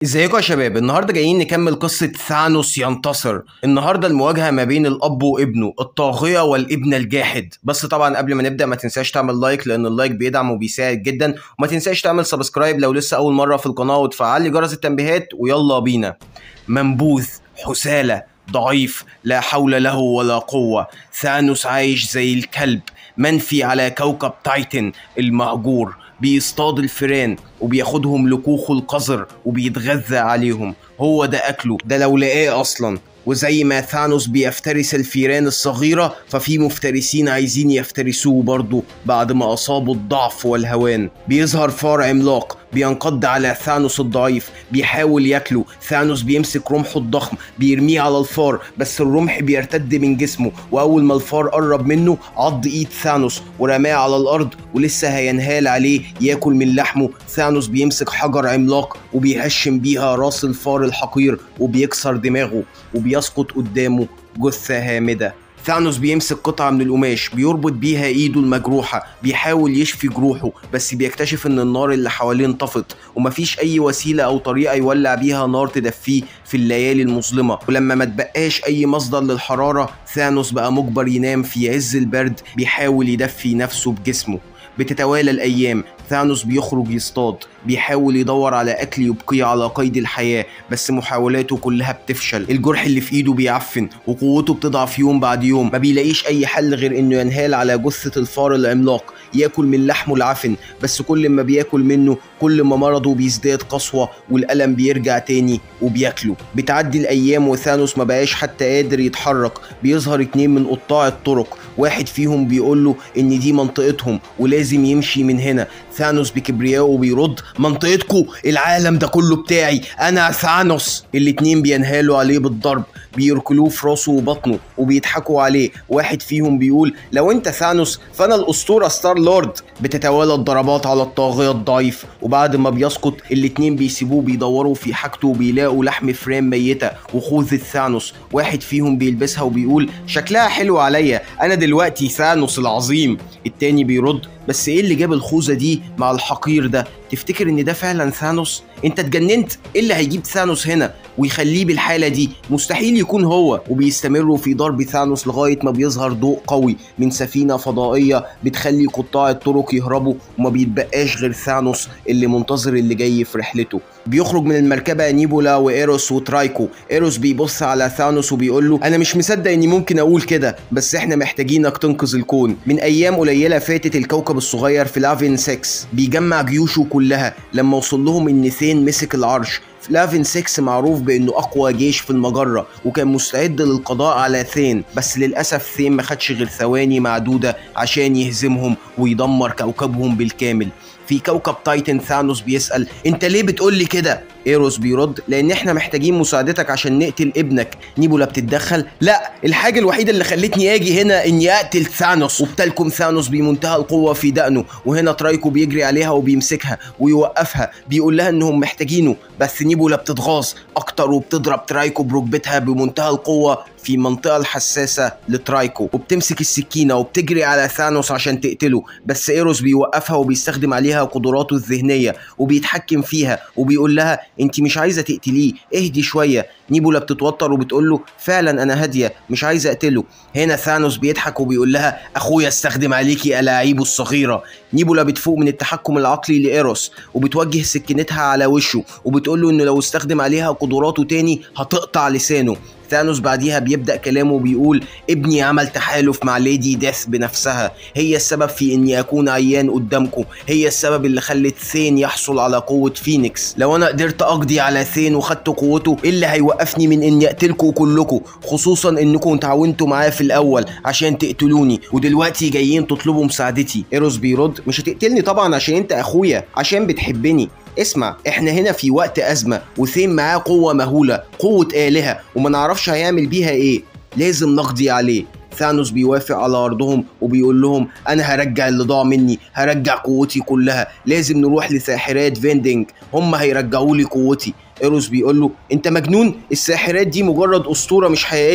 ازيكم يا شباب النهارده جايين نكمل قصة ثانوس ينتصر النهارده المواجهة ما بين الأب وابنه الطاغية والابن الجاحد بس طبعا قبل ما نبدأ ما تنساش تعمل لايك لأن اللايك بيدعم وبيساعد جدا وما تنساش تعمل سبسكرايب لو لسه أول مرة في القناة وتفعل لي جرس التنبيهات ويلا بينا منبوذ حسالة ضعيف لا حول له ولا قوة ثانوس عايش زي الكلب منفي على كوكب تايتن المهجور بيصطاد الفيران وبياخدهم لكوخه القذر وبيتغذى عليهم هو ده اكله ده لو لقاه اصلا وزي ما ثانوس بيفترس الفيران الصغيرة ففي مفترسين عايزين يفترسوه برضه بعد ما أصابوا الضعف والهوان بيظهر فار عملاق بينقض على ثانوس الضعيف بيحاول ياكله ثانوس بيمسك رمحه الضخم بيرميه على الفار بس الرمح بيرتد من جسمه واول ما الفار قرب منه عض ايد ثانوس ورماه على الارض ولسه هينهال عليه ياكل من لحمه ثانوس بيمسك حجر عملاق وبيهشم بيها راس الفار الحقير وبيكسر دماغه وبيسقط قدامه جثة هامدة ثانوس بيمسك قطعة من القماش بيربط بيها ايده المجروحة بيحاول يشفي جروحه بس بيكتشف ان النار اللي حواليه انطفت ومفيش اي وسيلة او طريقة يولع بيها نار تدفيه في الليالي المظلمة ولما ما تبقاش اي مصدر للحرارة ثانوس بقى مجبر ينام في عز البرد بيحاول يدفي نفسه بجسمه بتتوالى الايام ثانوس بيخرج يصطاد بيحاول يدور على اكل يبقيه على قيد الحياه بس محاولاته كلها بتفشل الجرح اللي في ايده بيعفن وقوته بتضعف يوم بعد يوم ما بيلاقيش اي حل غير انه ينهال على جثه الفار العملاق ياكل من لحمه العفن بس كل ما بياكل منه كل ما مرضه بيزداد قسوه والالم بيرجع تاني وبياكله بتعدي الايام وثانوس ما بقاش حتى قادر يتحرك بيظهر اتنين من قطاع الطرق واحد فيهم بيقول له ان دي منطقتهم ولازم يمشي من هنا ثانوس بكبريائه بيرد منطقتكو العالم ده كله بتاعي انا ثانوس الاتنين بينهالوا عليه بالضرب بيركلوه في راسه وبطنه وبيضحكوا عليه واحد فيهم بيقول لو انت ثانوس فانا الاسطوره ستار لورد بتتوالى الضربات على الطاغيه الضعيف وبعد ما بيسقط الاتنين بيسيبوه بيدوروا في حاجته وبيلاقوا لحم فران ميته وخوذة ثانوس واحد فيهم بيلبسها وبيقول شكلها حلو عليا انا دلوقتي ثانوس العظيم التاني بيرد بس ايه اللي جاب الخوذه دي مع الحقير ده تفتكر ان ده فعلا ثانوس انت اتجننت ايه اللي هيجيب ثانوس هنا ويخليه بالحاله دي مستحيل يكون هو وبيستمروا في ضرب ثانوس لغايه ما بيظهر ضوء قوي من سفينه فضائيه بتخلي قطاع الطرق يهربوا وما بيتبقاش غير ثانوس اللي منتظر اللي جاي في رحلته بيخرج من المركبة نيبولا وإيروس وترايكو إيروس بيبص على ثانوس وبيقول له أنا مش مصدق إني ممكن أقول كده بس إحنا محتاجينك تنقذ الكون من أيام قليلة فاتت الكوكب الصغير في لافين 6 بيجمع جيوشه كلها لما وصل لهم إن ثين مسك العرش لافين 6 معروف بانه اقوى جيش في المجره وكان مستعد للقضاء على ثين بس للاسف ثين ما خدش غير ثواني معدوده عشان يهزمهم ويدمر كوكبهم بالكامل في كوكب تايتن ثانوس بيسأل انت ليه بتقول لي كده ايروس بيرد لان احنا محتاجين مساعدتك عشان نقتل ابنك نيبولا بتتدخل لا الحاجه الوحيده اللي خلتني اجي هنا اني اقتل ثانوس وبتلكم ثانوس بمنتهى القوه في دقنه وهنا ترايكو بيجري عليها وبيمسكها ويوقفها بيقول لها انهم محتاجينه بس نيبولا بتتغاظ اكتر وبتضرب ترايكو بركبتها بمنتهى القوه في المنطقة الحساسة لترايكو وبتمسك السكينة وبتجري على ثانوس عشان تقتله بس ايروس بيوقفها وبيستخدم عليها قدراته الذهنية وبيتحكم فيها وبيقول لها انت مش عايزة تقتليه اهدي شوية نيبولا بتتوتر وبتقول له فعلا انا هادية مش عايزة اقتله هنا ثانوس بيضحك وبيقول لها اخويا استخدم عليكي الاعيبه الصغيرة نيبولا بتفوق من التحكم العقلي لايروس وبتوجه سكينتها على وشه وبتقول له انه لو استخدم عليها قدراته تاني هتقطع لسانه ثانوس بعديها بيبدا كلامه وبيقول ابني عمل تحالف مع ليدي ديث بنفسها هي السبب في اني اكون عيان قدامكم هي السبب اللي خلت ثين يحصل على قوه فينيكس لو انا قدرت اقضي على ثين وخدت قوته ايه اللي هيوقفني من اني اقتلكم كلكم خصوصا انكم تعاونتوا معايا في الاول عشان تقتلوني ودلوقتي جايين تطلبوا مساعدتي ايروس بيرد مش هتقتلني طبعا عشان انت اخويا عشان بتحبني اسمع احنا هنا في وقت ازمه وثين معاه قوه مهوله قوه الهه وما نعرفش هيعمل بيها ايه لازم نقضي عليه ثانوس بيوافق على ارضهم وبيقول لهم انا هرجع اللي ضاع مني هرجع قوتي كلها لازم نروح لساحرات فيندنج هم هيرجعوا لي قوتي ايروس بيقول له انت مجنون الساحرات دي مجرد اسطوره مش حقيقيه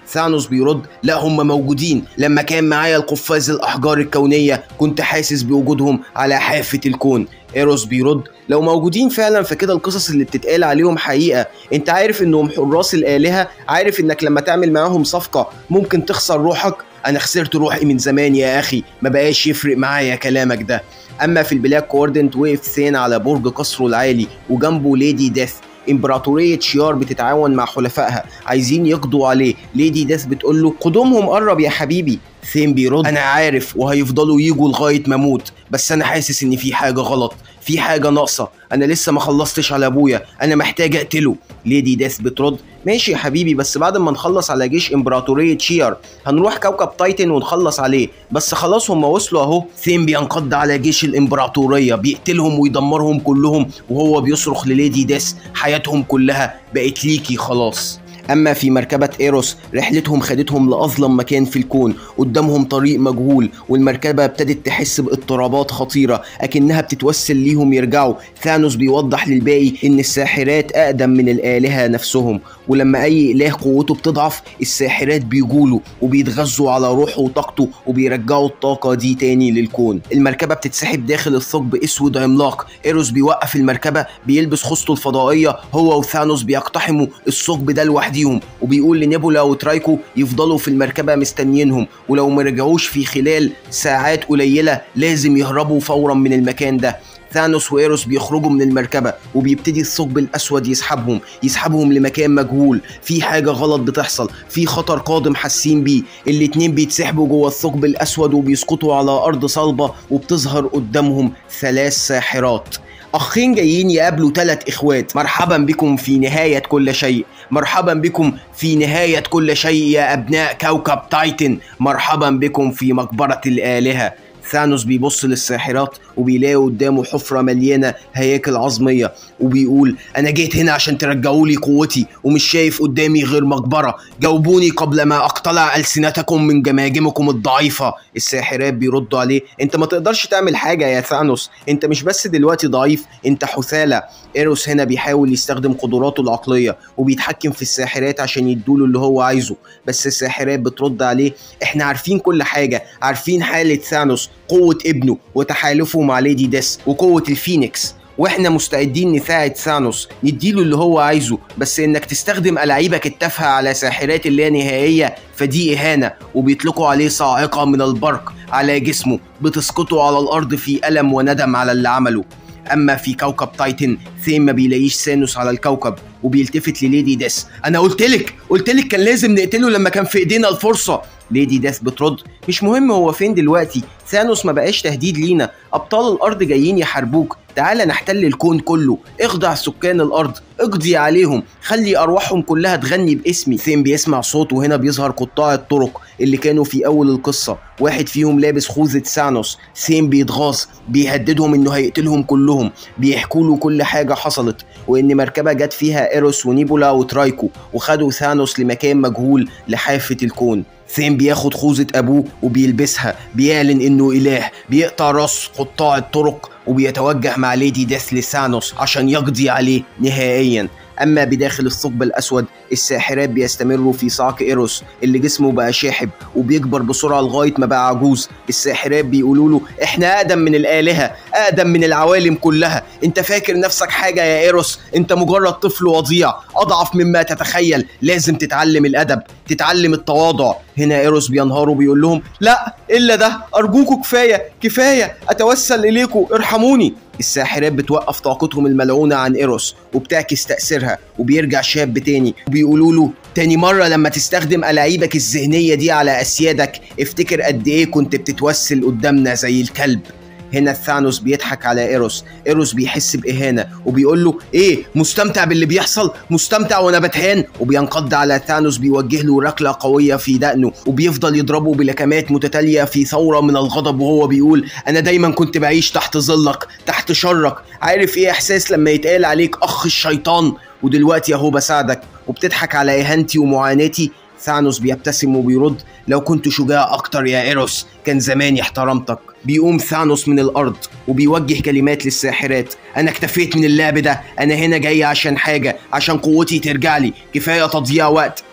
ثانوس بيرد لا هم موجودين لما كان معايا القفاز الأحجار الكونية كنت حاسس بوجودهم على حافة الكون ايروس بيرد لو موجودين فعلا فكده القصص اللي بتتقال عليهم حقيقة انت عارف انهم حراس الآلهة عارف انك لما تعمل معاهم صفقة ممكن تخسر روحك انا خسرت روحي من زمان يا اخي ما بقاش يفرق معايا كلامك ده اما في البلاك كوردنت وقف ثين على برج قصره العالي وجنبه ليدي ديث امبراطورية شيار بتتعاون مع حلفائها عايزين يقضوا عليه ليدي ديث بتقول له قدومهم قرب يا حبيبي ثين بيرد انا عارف وهيفضلوا يجوا لغايه ما اموت بس انا حاسس ان في حاجه غلط في حاجه ناقصه انا لسه ما خلصتش على ابويا انا محتاج اقتله ليدي ديث بترد ماشي يا حبيبي بس بعد ما نخلص على جيش امبراطوريه شير هنروح كوكب تايتن ونخلص عليه بس خلاص هم وصلوا اهو ثين بينقض على جيش الامبراطوريه بيقتلهم ويدمرهم كلهم وهو بيصرخ لليدي ديث حياتهم كلها بقت ليكي خلاص أما في مركبة إيروس رحلتهم خدتهم لأظلم مكان في الكون قدامهم طريق مجهول والمركبة ابتدت تحس باضطرابات خطيرة أكنها بتتوسل ليهم يرجعوا ثانوس بيوضح للباقي إن الساحرات أقدم من الآلهة نفسهم ولما أي إله قوته بتضعف الساحرات بيجولوا وبيتغذوا على روحه وطاقته وبيرجعوا الطاقة دي تاني للكون المركبة بتتسحب داخل الثقب أسود عملاق إيروس بيوقف المركبة بيلبس خصته الفضائية هو وثانوس بيقتحموا الثقب ده لوحده لوحديهم وبيقول لنيبولا وترايكو يفضلوا في المركبه مستنيينهم ولو ما رجعوش في خلال ساعات قليله لازم يهربوا فورا من المكان ده ثانوس وايروس بيخرجوا من المركبة وبيبتدي الثقب الأسود يسحبهم يسحبهم لمكان مجهول في حاجة غلط بتحصل في خطر قادم حاسين بيه الاتنين بيتسحبوا جوه الثقب الأسود وبيسقطوا على أرض صلبة وبتظهر قدامهم ثلاث ساحرات اخين جايين يقابلوا ثلاث اخوات مرحبا بكم في نهايه كل شيء مرحبا بكم في نهايه كل شيء يا ابناء كوكب تايتن مرحبا بكم في مقبره الالهه ثانوس بيبص للساحرات وبيلاقي قدامه حفرة مليانة هياكل عظمية وبيقول أنا جيت هنا عشان ترجعوا لي قوتي ومش شايف قدامي غير مقبرة جاوبوني قبل ما أقتلع ألسنتكم من جماجمكم الضعيفة الساحرات بيردوا عليه أنت ما تقدرش تعمل حاجة يا ثانوس أنت مش بس دلوقتي ضعيف أنت حثالة إيروس هنا بيحاول يستخدم قدراته العقلية وبيتحكم في الساحرات عشان يدوله اللي هو عايزه بس الساحرات بترد عليه احنا عارفين كل حاجة عارفين حالة ثانوس قوة ابنه وتحالفه مع ليدي ديس وقوة الفينيكس واحنا مستعدين نساعد ثانوس نديله اللي هو عايزه بس انك تستخدم الاعيبك التافهه على ساحرات اللانهائيه فدي اهانه وبيطلقوا عليه صاعقه من البرق على جسمه بتسقطه على الارض في الم وندم على اللي عمله اما في كوكب تايتن ثيم ما بيلاقيش سانوس على الكوكب وبيلتفت لليدي ديس انا قلت لك قلت لك كان لازم نقتله لما كان في ايدينا الفرصه ليدي ديث بترد مش مهم هو فين دلوقتي ثانوس ما بقاش تهديد لينا ابطال الارض جايين يحاربوك تعالى نحتل الكون كله اخضع سكان الارض اقضي عليهم خلي ارواحهم كلها تغني باسمي ثين بيسمع صوت وهنا بيظهر قطاع الطرق اللي كانوا في اول القصه واحد فيهم لابس خوذه سانوس ثين بيتغاظ بيهددهم انه هيقتلهم كلهم بيحكوا له كل حاجه حصلت وان مركبه جت فيها ايروس ونيبولا وترايكو وخدوا ثانوس لمكان مجهول لحافه الكون ثين بياخد خوذة أبوه وبيلبسها بيعلن إنه إله بيقطع راس قطاع الطرق وبيتوجه مع ليدي ديث لسانوس عشان يقضي عليه نهائيا اما بداخل الثقب الاسود الساحرات بيستمروا في صعق ايروس اللي جسمه بقى شاحب وبيكبر بسرعه لغايه ما بقى عجوز الساحرات بيقولوا له احنا اقدم من الالهه اقدم من العوالم كلها انت فاكر نفسك حاجه يا ايروس انت مجرد طفل وضيع اضعف مما تتخيل لازم تتعلم الادب تتعلم التواضع هنا ايروس بينهار وبيقول لهم لا الا ده ارجوكوا كفايه كفايه اتوسل اليكم ارحموني الساحرات بتوقف طاقتهم الملعونة عن إيروس وبتعكس تأثيرها وبيرجع شاب تاني وبيقولوا له تاني مرة لما تستخدم ألاعيبك الذهنية دي على أسيادك افتكر قد إيه كنت بتتوسل قدامنا زي الكلب هنا ثانوس بيضحك على ايروس ايروس بيحس باهانه وبيقول له ايه مستمتع باللي بيحصل مستمتع وانا بتهان وبينقض على ثانوس بيوجه له ركله قويه في دقنه وبيفضل يضربه بلكمات متتاليه في ثوره من الغضب وهو بيقول انا دايما كنت بعيش تحت ظلك تحت شرك عارف ايه احساس لما يتقال عليك اخ الشيطان ودلوقتي اهو بساعدك وبتضحك على اهانتي ومعاناتي ثانوس بيبتسم وبيرد لو كنت شجاع اكتر يا ايروس كان زماني احترمتك بيقوم ثانوس من الارض وبيوجه كلمات للساحرات انا اكتفيت من اللعب ده انا هنا جاي عشان حاجه عشان قوتي ترجع لي كفايه تضييع وقت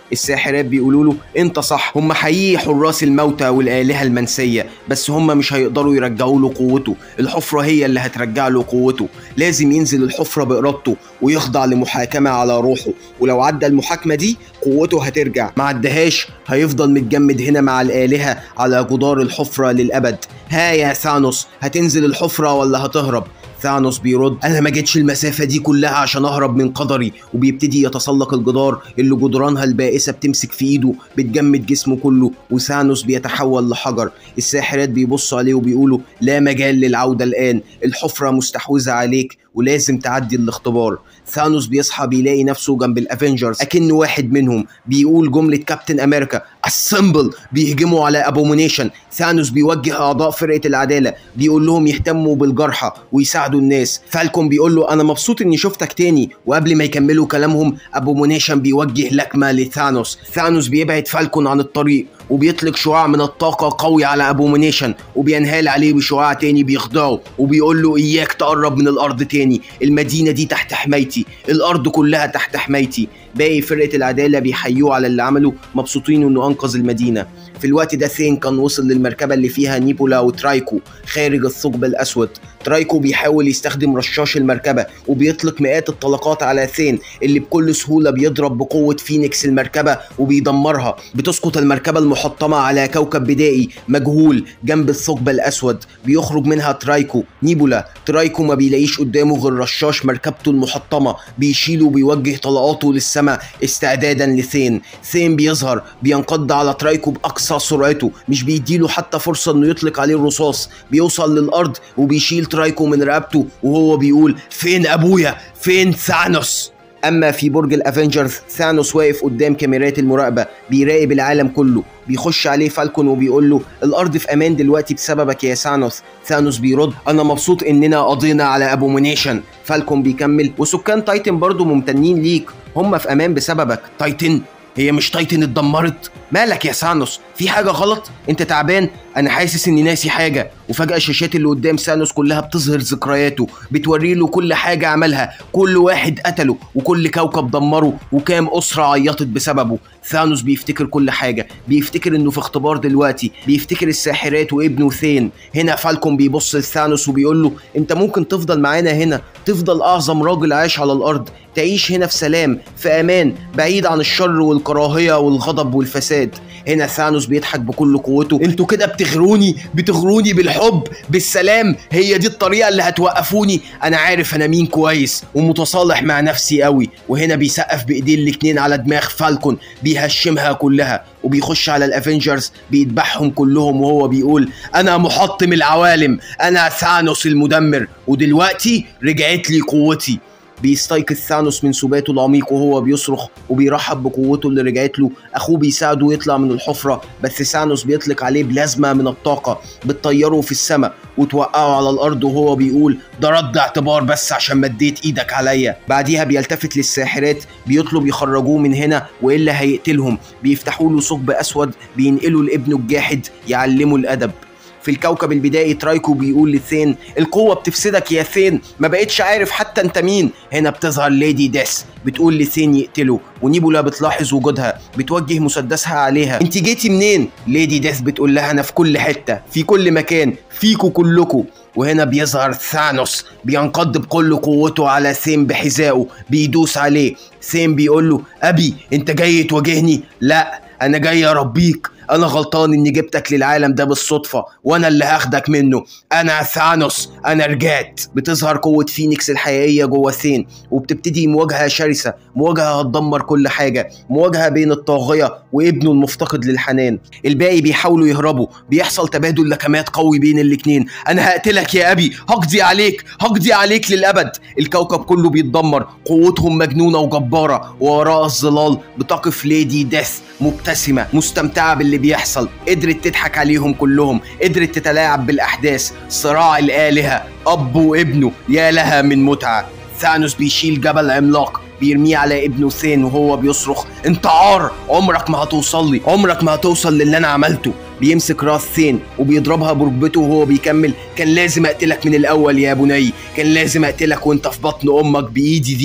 الساحرات بيقولوا له انت صح هم حقيقي حراس الموتى والالهه المنسيه بس هم مش هيقدروا يرجعوا له قوته الحفره هي اللي هترجع له قوته لازم ينزل الحفره بارادته ويخضع لمحاكمه على روحه ولو عدى المحاكمه دي قوته هترجع ما عدهاش هيفضل متجمد هنا مع الالهه على جدار الحفره للابد ها يا ثانوس هتنزل الحفره ولا هتهرب ثانوس بيرد انا ما جيتش المسافه دي كلها عشان اهرب من قدري وبيبتدي يتسلق الجدار اللي جدرانها البائسه بتمسك في ايده بتجمد جسمه كله وثانوس بيتحول لحجر الساحرات بيبصوا عليه وبيقولوا لا مجال للعوده الان الحفره مستحوذه عليك ولازم تعدي الاختبار ثانوس بيصحى بيلاقي نفسه جنب الافنجرز اكن واحد منهم بيقول جمله كابتن امريكا اسمبل بيهجموا على ابومونيشن ثانوس بيوجه اعضاء فرقه العداله بيقول لهم يهتموا بالجرحى ويساعدوا الناس فالكون بيقول له انا مبسوط اني شفتك تاني وقبل ما يكملوا كلامهم ابومونيشن بيوجه لكمه لثانوس ثانوس بيبعد فالكون عن الطريق وبيطلق شعاع من الطاقة قوي على أبومونيشن وبينهال عليه بشعاع تاني بيخضعه وبيقول له إياك تقرب من الأرض تاني المدينة دي تحت حمايتي الأرض كلها تحت حمايتي باقي فرقة العدالة بيحيوه على اللي عمله مبسوطين إنه أنقذ المدينة في الوقت ده ثين كان وصل للمركبة اللي فيها نيبولا وترايكو خارج الثقب الأسود ترايكو بيحاول يستخدم رشاش المركبة وبيطلق مئات الطلقات على ثين اللي بكل سهولة بيضرب بقوة فينيكس المركبة وبيدمرها بتسقط المركبة المحطمة على كوكب بدائي مجهول جنب الثقب الأسود بيخرج منها ترايكو نيبولا ترايكو ما بيلاقيش قدامه غير رشاش مركبته المحطمة بيشيله وبيوجه طلقاته للسماء استعدادا لثين ثين بيظهر بينقض على ترايكو بأقصى سرعته مش بيديله حتى فرصة انه يطلق عليه الرصاص بيوصل للأرض وبيشيل ترايكو من رقبته وهو بيقول فين أبويا فين ثانوس اما في برج الافنجرز ثانوس واقف قدام كاميرات المراقبه بيراقب العالم كله بيخش عليه فالكون وبيقول له الارض في امان دلوقتي بسببك يا ثانوس ثانوس بيرد انا مبسوط اننا قضينا على ابومونيشن فالكون بيكمل وسكان تايتن برضو ممتنين ليك هم في امان بسببك تايتن هي مش تايتن اتدمرت مالك يا سانوس في حاجه غلط انت تعبان انا حاسس اني ناسي حاجه وفجاه الشاشات اللي قدام سانوس كلها بتظهر ذكرياته بتوري له كل حاجه عملها كل واحد قتله وكل كوكب دمره وكام اسره عيطت بسببه ثانوس بيفتكر كل حاجه بيفتكر انه في اختبار دلوقتي بيفتكر الساحرات وابنه ثين هنا فالكون بيبص لثانوس وبيقول له انت ممكن تفضل معانا هنا تفضل اعظم راجل عايش على الارض تعيش هنا في سلام في امان بعيد عن الشر والكراهيه والغضب والفساد هنا ثانوس بيضحك بكل قوته انتوا كده بتغروني بتغروني بالحب بالسلام هي دي الطريقه اللي هتوقفوني انا عارف انا مين كويس ومتصالح مع نفسي قوي وهنا بيسقف بايديه الاتنين على دماغ فالكون بيهشمها كلها وبيخش على الافنجرز بيذبحهم كلهم وهو بيقول انا محطم العوالم انا ثانوس المدمر ودلوقتي رجعت لي قوتي بيستيقظ ثانوس من سباته العميق وهو بيصرخ وبيرحب بقوته اللي رجعت له اخوه بيساعده يطلع من الحفره بس ثانوس بيطلق عليه بلازما من الطاقه بتطيره في السماء وتوقعه على الارض وهو بيقول ده رد اعتبار بس عشان مديت ايدك عليا بعديها بيلتفت للساحرات بيطلب يخرجوه من هنا والا هيقتلهم بيفتحوا له ثقب اسود بينقلوا لابنه الجاحد يعلمه الادب في الكوكب البدائي ترايكو بيقول لثين القوة بتفسدك يا ثين ما بقتش عارف حتى انت مين هنا بتظهر ليدي ديس بتقول لثين يقتله ونيبولا بتلاحظ وجودها بتوجه مسدسها عليها انت جيتي منين ليدي ديث بتقول لها انا في كل حتة في كل مكان فيكو كلكو وهنا بيظهر ثانوس بينقض بكل قوته على ثين بحذائه بيدوس عليه ثين بيقول له ابي انت جاي تواجهني لا انا جاي اربيك انا غلطان اني جبتك للعالم ده بالصدفه وانا اللي هاخدك منه انا ثانوس انا رجعت بتظهر قوه فينيكس الحقيقيه جوه ثين وبتبتدي مواجهه شرسه مواجهه هتدمر كل حاجه مواجهه بين الطاغيه وابنه المفتقد للحنان الباقي بيحاولوا يهربوا بيحصل تبادل لكمات قوي بين الاتنين انا هقتلك يا ابي هقضي عليك هقضي عليك للابد الكوكب كله بيتدمر قوتهم مجنونه وجباره ووراء الظلال بتقف ليدي ديث مبتسمه مستمتعه باللي بيحصل قدرت تضحك عليهم كلهم قدرت تتلاعب بالاحداث صراع الالهه اب وابنه يا لها من متعه ثانوس بيشيل جبل عملاق بيرميه على ابنه ثين وهو بيصرخ انت عار عمرك ما هتوصل لي عمرك ما هتوصل للي انا عملته بيمسك راس ثين وبيضربها بركبته وهو بيكمل كان لازم اقتلك من الاول يا بني كان لازم اقتلك وانت في بطن امك بايدي دي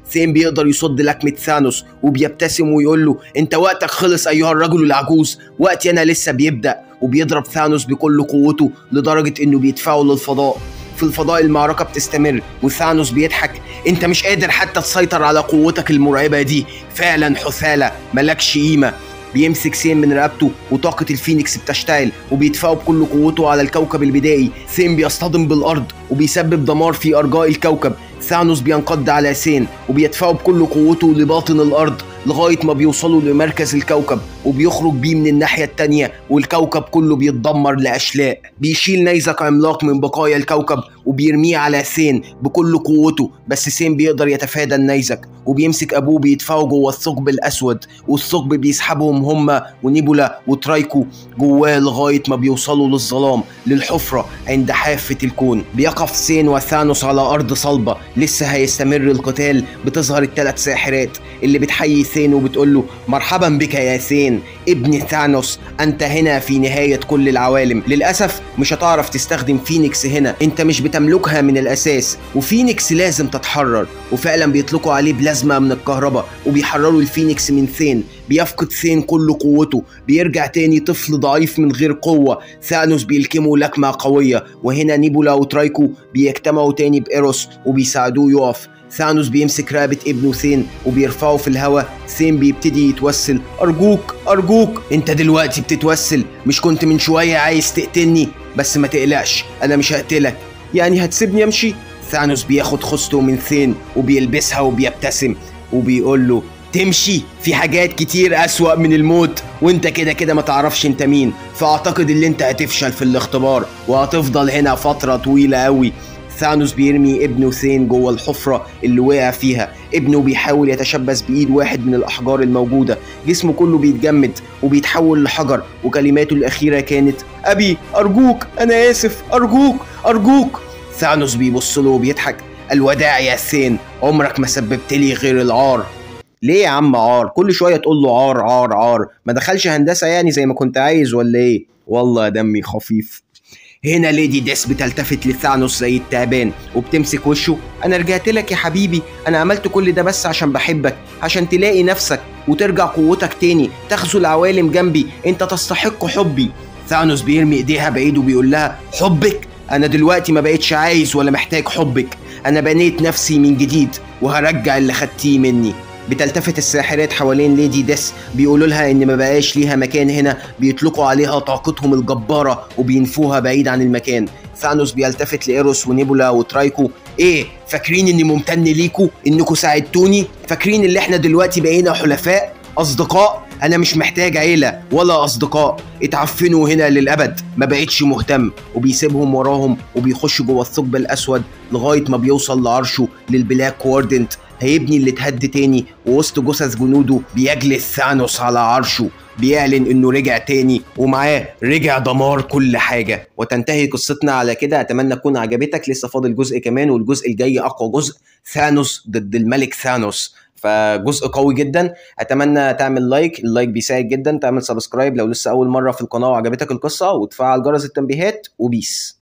ثين بيقدر يصد لكمة ثانوس وبيبتسم ويقول له انت وقتك خلص ايها الرجل العجوز وقتي انا لسه بيبدأ وبيضرب ثانوس بكل قوته لدرجة انه بيدفعه للفضاء في الفضاء المعركة بتستمر وثانوس بيضحك انت مش قادر حتى تسيطر على قوتك المرعبة دي فعلا حثالة ملكش قيمة بيمسك سين من رقبته وطاقة الفينيكس بتشتعل وبيدفعه بكل قوته على الكوكب البدائي سين بيصطدم بالأرض وبيسبب دمار في أرجاء الكوكب ثانوس بينقض على سين وبيدفعه بكل قوته لباطن الأرض لغاية ما بيوصلوا لمركز الكوكب وبيخرج بيه من الناحية التانية والكوكب كله بيتدمر لأشلاء بيشيل نيزك عملاق من بقايا الكوكب وبيرميه على سين بكل قوته بس سين بيقدر يتفادى النيزك وبيمسك أبوه بيدفعه جوه الثقب الأسود والثقب بيسحبهم هما ونيبولا وترايكو جواه لغاية ما بيوصلوا للظلام للحفرة عند حافة الكون بيقف سين وثانوس على أرض صلبة لسه هيستمر القتال بتظهر الثلاث ساحرات اللي بتحيي ثين وبتقول له مرحبا بك يا ثين ابن ثانوس انت هنا في نهاية كل العوالم للأسف مش هتعرف تستخدم فينيكس هنا انت مش بتملكها من الأساس وفينيكس لازم تتحرر وفعلا بيطلقوا عليه بلازما من الكهرباء وبيحرروا الفينيكس من ثين بيفقد ثين كل قوته بيرجع تاني طفل ضعيف من غير قوة ثانوس بيلكمه لكمة قوية وهنا نيبولا وترايكو بيجتمعوا تاني بإيروس وبيساعدوه يقف ثانوس بيمسك رقبة ابنه ثين وبيرفعه في الهواء ثين بيبتدي يتوسل أرجوك أرجوك أنت دلوقتي بتتوسل مش كنت من شوية عايز تقتلني بس ما تقلقش أنا مش هقتلك يعني هتسيبني أمشي ثانوس بياخد خصته من ثين وبيلبسها وبيبتسم وبيقول له تمشي في حاجات كتير أسوأ من الموت وانت كده كده ما تعرفش انت مين فاعتقد ان انت هتفشل في الاختبار وهتفضل هنا فترة طويلة قوي ثانوس بيرمي ابنه ثين جوه الحفرة اللي وقع فيها ابنه بيحاول يتشبث بإيد واحد من الأحجار الموجودة جسمه كله بيتجمد وبيتحول لحجر وكلماته الأخيرة كانت أبي أرجوك أنا آسف أرجوك أرجوك ثانوس بيبص له وبيضحك الوداع يا ثين عمرك ما سببت لي غير العار ليه يا عم عار كل شويه تقول له عار عار عار ما دخلش هندسه يعني زي ما كنت عايز ولا ايه والله دمي خفيف هنا ليدي ديس بتلتفت لثانوس زي التعبان وبتمسك وشه انا رجعت لك يا حبيبي انا عملت كل ده بس عشان بحبك عشان تلاقي نفسك وترجع قوتك تاني تغزو العوالم جنبي انت تستحق حبي ثانوس بيرمي ايديها بعيد وبيقول لها حبك انا دلوقتي ما بقتش عايز ولا محتاج حبك انا بنيت نفسي من جديد وهرجع اللي خدتيه مني بتلتفت الساحرات حوالين ليدي ديس بيقولوا لها ان ما بقاش ليها مكان هنا بيطلقوا عليها طاقتهم الجباره وبينفوها بعيد عن المكان ثانوس بيلتفت لايروس ونيبولا وترايكو ايه فاكرين اني ممتن ليكوا انكم ساعدتوني فاكرين اللي احنا دلوقتي بقينا حلفاء اصدقاء انا مش محتاج عيله ولا اصدقاء اتعفنوا هنا للابد ما بقتش مهتم وبيسيبهم وراهم وبيخش جوه الثقب الاسود لغايه ما بيوصل لعرشه للبلاك كواردنت هيبني اللي اتهد تاني ووسط جثث جنوده بيجلس ثانوس على عرشه بيعلن انه رجع تاني ومعاه رجع دمار كل حاجه وتنتهي قصتنا على كده اتمنى تكون عجبتك لسه فاضل جزء كمان والجزء الجاي اقوى جزء ثانوس ضد الملك ثانوس فجزء قوي جدا اتمنى تعمل لايك اللايك بيساعد جدا تعمل سبسكرايب لو لسه اول مره في القناه وعجبتك القصه وتفعل جرس التنبيهات وبيس